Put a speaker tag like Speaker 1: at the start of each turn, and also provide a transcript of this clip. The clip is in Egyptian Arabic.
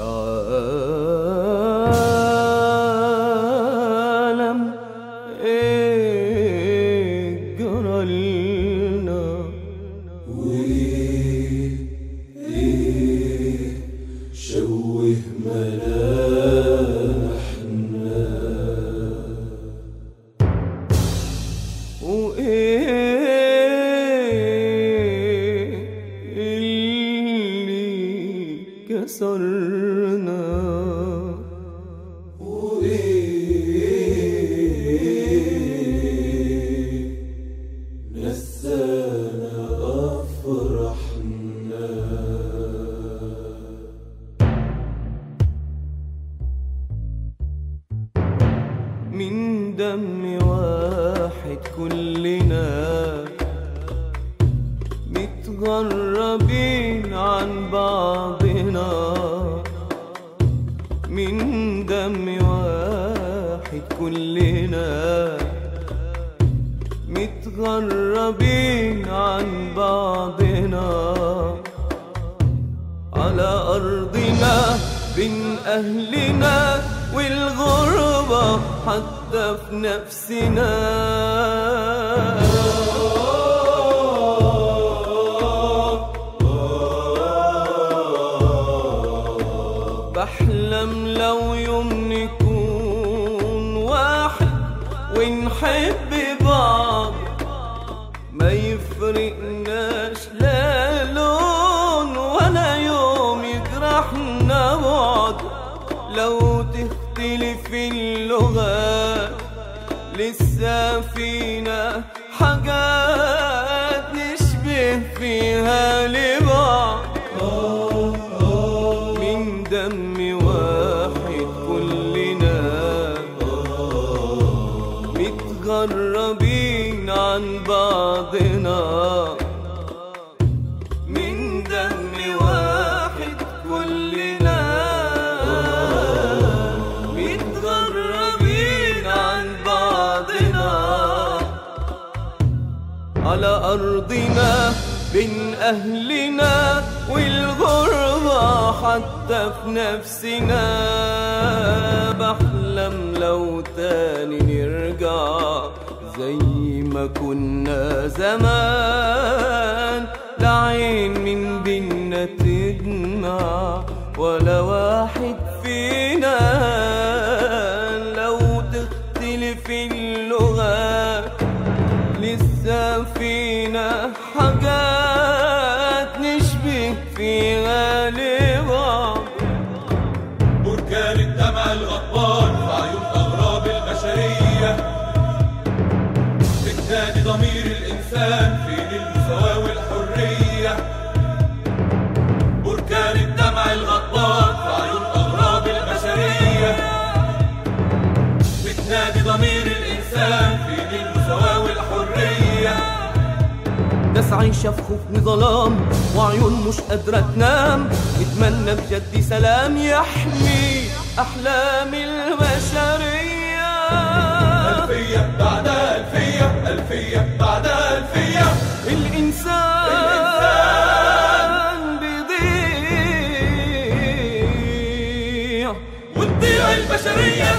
Speaker 1: عالم ايه جرى لنا
Speaker 2: شوه ملامحنا
Speaker 1: وايه اللي كسرنا
Speaker 2: وإيه نسانا أفرحنا
Speaker 1: من دم واحد كلنا متغربين عن بعضنا من دم واحد كلنا متغربين عن بعضنا على أرضنا بين أهلنا والغربة حتى في نفسنا بحلم لو يوم نكون واحد ونحب بعض ما يفرقناش لا لون ولا يوم يجرحنا بعض لو تختلف اللغات لسه فينا حاجات نشبه فيها لبعض من دم واحد كلنا متغربين عن بعضنا من دم واحد كلنا متغربين عن بعضنا على أرضنا بين أهلنا والغربة حتى في نفسنا بحلم لو تاني نرجع زي ما كنا زمان لا عين من بينا تدمع ولا واحد فينا لو تختلف اللغات لسه فينا حاجات نشبه فيها لبعض
Speaker 3: بركان الدمع الغضبان في عيون أغراب البشرية بتنادي ضمير الإنسان فين المساواة والحرية بركان الدمع الغضبان في عيون أغراب البشرية بتنادي ضمير الإنسان فين المساواة والحرية
Speaker 1: ناس عايشة في خوف وظلام وعيون مش قادرة تنام نتمنى بجد سلام يحمي أحلام البشرية
Speaker 3: ألفية بعد ألفية ألفية بعد ألفية
Speaker 1: الإنسان بيضيع
Speaker 3: وتضيع البشرية